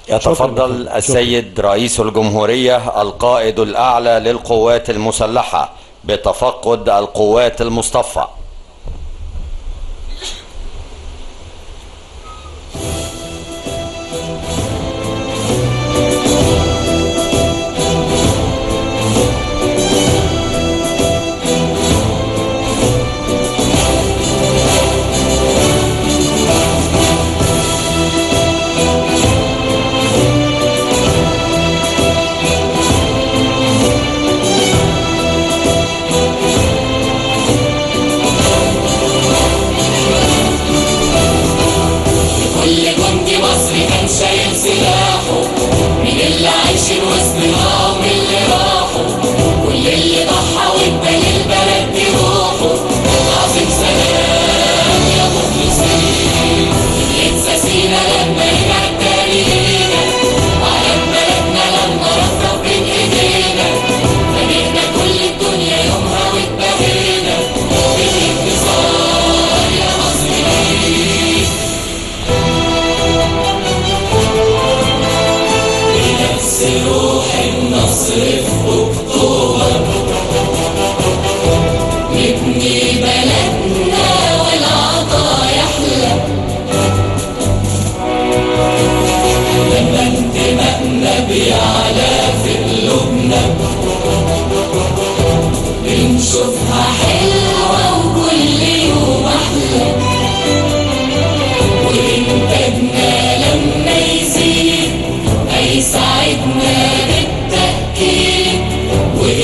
يتفضل السيد رئيس الجمهورية القائد الأعلى للقوات المسلحة بتفقد القوات المصطفى كل جندي مصري كان شايل سلاحه من اللي عايشين وسط ومن اللي راحوا كل اللي ضحى وادى للبلد دي روحه عظيم سلام يا مخلصين ينسى سينا لما رجع تاريخنا علم بلدنا لما رفرف بين ايدينا فنحنا كل الدنيا يومها واتبهينا بالانتصار يا مصريين بنفس روح النصر في اكتوبر نبني بلدنا والعطا يحلى لما انتمائنا بيعلى في قلوبنا بنشوفها حلوة وكل يوم أحلى وإنتاجنا لما يزيد هيساعدنا بالتأكيد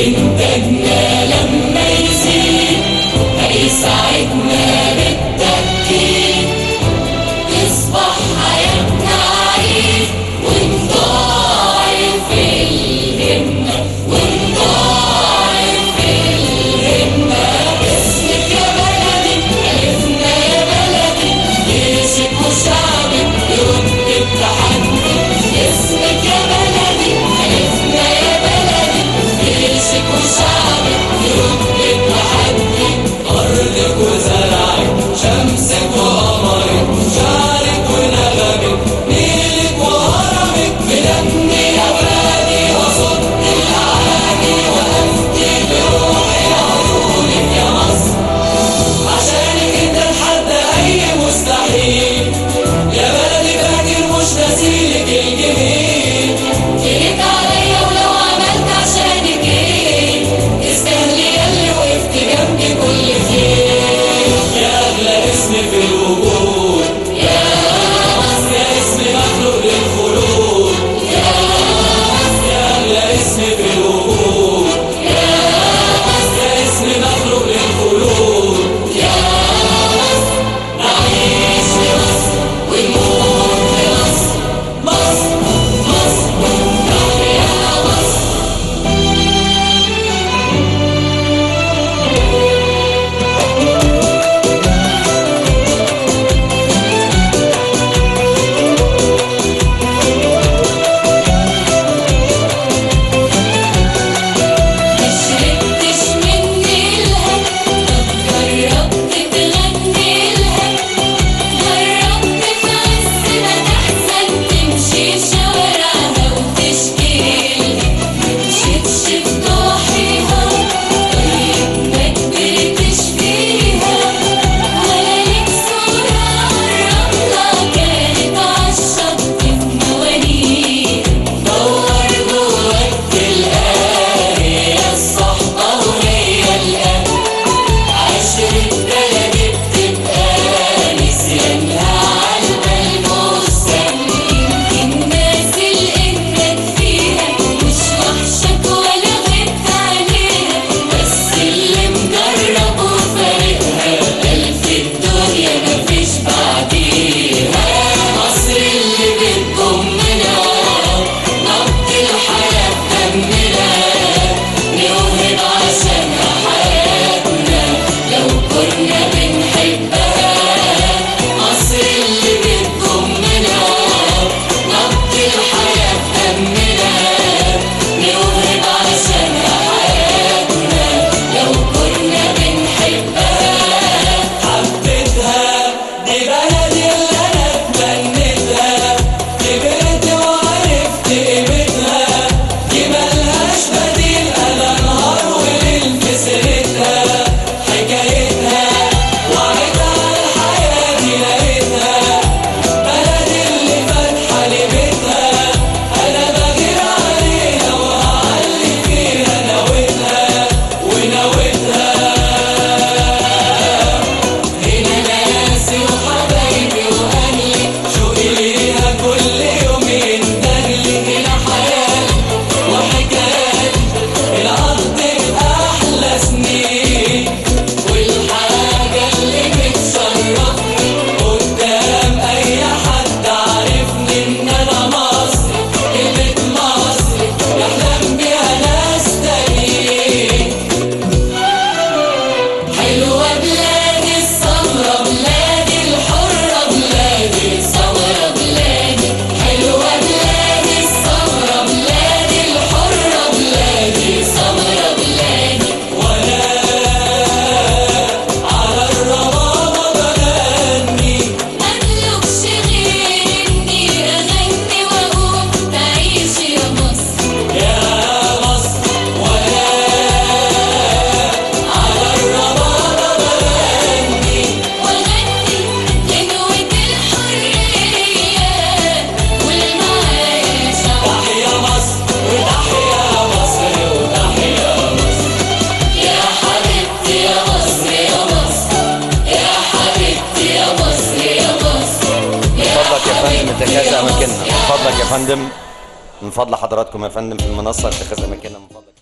اتخاذ اماكننا من فضلك يا فندم من فضل حضراتكم يا فندم في المنصه اتخاذ اماكننا من فضلك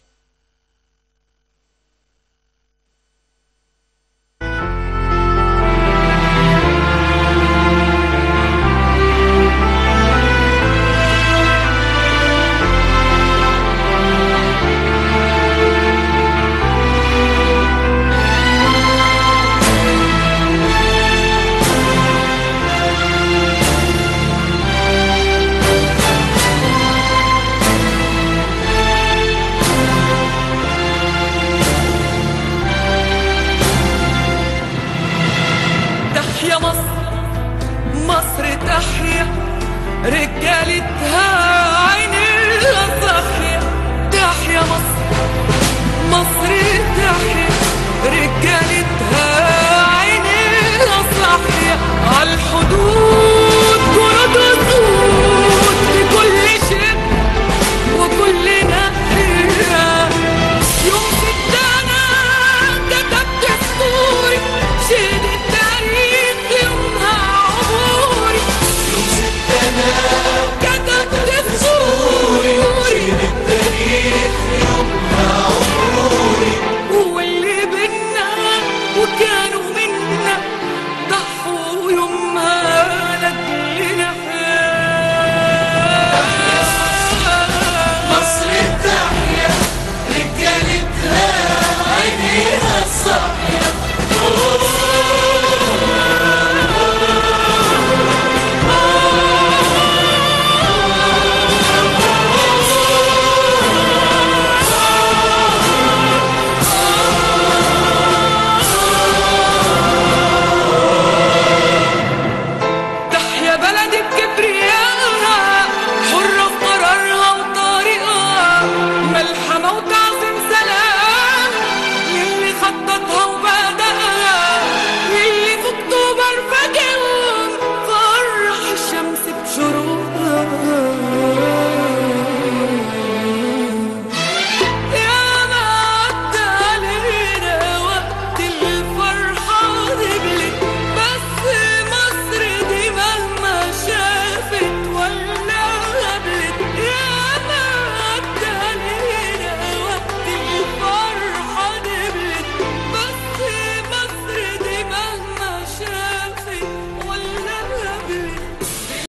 تحيا مصر مصر تحيا رجالتها عينيها صاحية تحيا مصر مصر تحيا رجالتها عينيها صاحية عالحدود